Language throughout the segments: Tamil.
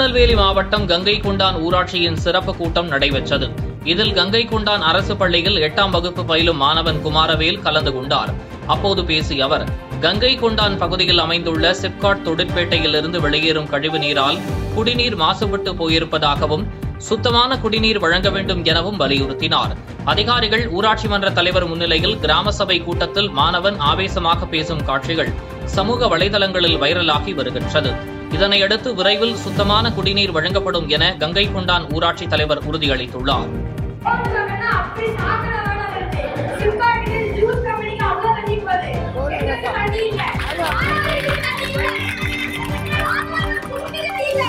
திருநெல்வேலி மாவட்டம் கங்கை கொண்டான் ஊராட்சியின் சிறப்பு கூட்டம் நடைபெற்றது இதில் கங்கை கொண்டான் அரசு பள்ளியில் எட்டாம் வகுப்பு பயிலும் மாணவன் குமாரவேல் கலந்து கொண்டார் அப்போது பேசிய அவர் கங்கை கொண்டான் பகுதியில் அமைந்துள்ள சிப்காட் தொழிற்பேட்டையிலிருந்து வெளியேறும் கழிவு நீரால் குடிநீர் மாசுபட்டு போயிருப்பதாகவும் சுத்தமான குடிநீர் வழங்க வேண்டும் எனவும் வலியுறுத்தினார் அதிகாரிகள் ஊராட்சி மன்ற தலைவர் முன்னிலையில் கிராம சபை கூட்டத்தில் மாணவன் ஆவேசமாக பேசும் காட்சிகள் சமூக வலைதளங்களில் வைரலாகி வருகின்றது இதனையடுத்து விரைவில் சுத்தமான குடிநீர் வழங்கப்படும் என கங்கை கொண்டான் ஊராட்சி தலைவர் உறுதியளித்துள்ளார் போடுறாங்கன்னா அப்படி சாக்கடை வேலை வருது. சிப்காட்டுக்கு ஜூஸ் கம்பெனிக்கு அவ்வளோ தண்ணி போகுது. எங்களுக்கு தண்ணி இல்ல. ஆனாலும் தண்ணி இல்ல. ஆனாலும் குடிக்கிறதே இல்ல.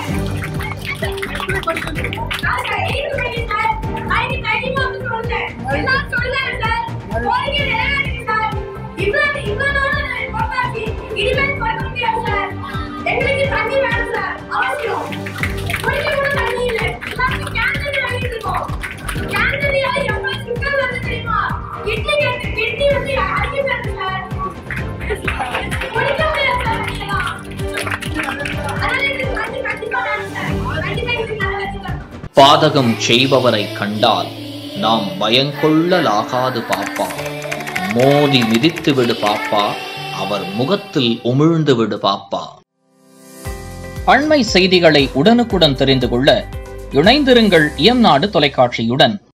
நாங்க eighth படிக்கிறேன் சார். நாளைக்கு தைரியமா வந்து சொல்றேன். எல்லாம் சொல்றேன் சார். கோரிக்கை நிறைவேறுங்க சார். இவ்வளவு இவ்வளவு நாள் நான் பொறுத்தாச்சு. இனிமேல் பொறுக்க முடியாது சார். எங்களுக்கு தண்ணி வேணும் சார். அவசியம். குடிக்க கூட தண்ணி இல்ல. எல்லாருக்கும் கேன்சர் வாங்கிட்டு இருக்கோம். கேன்சர்ல எவ்வளவு சிக்கல் வருது தெரியுமா? கிட்னி கேட்டு கிட்னி வந்து அடிக்க வருது சார். குடிக்க முடியாது சார் தண்ணியெல்லாம். அதனால எனக்கு தண்ணி கண்டிப்பா வேணும் சார். கண்டிப்பா இதுக்கு நல்ல வச்சுக்கணும். பாதகம் செய்பவரை கண்டால் நாம் பயங்கொள்ளலாகாது பாப்பா மோதி மிதித்து விடு பாப்பா அவர் முகத்தில் உமிழ்ந்து விடு பாப்பா அண்மை செய்திகளை உடனுக்குடன் தெரிந்து கொள்ள இணைந்திருங்கள் இயம்நாடு தொலைக்காட்சியுடன்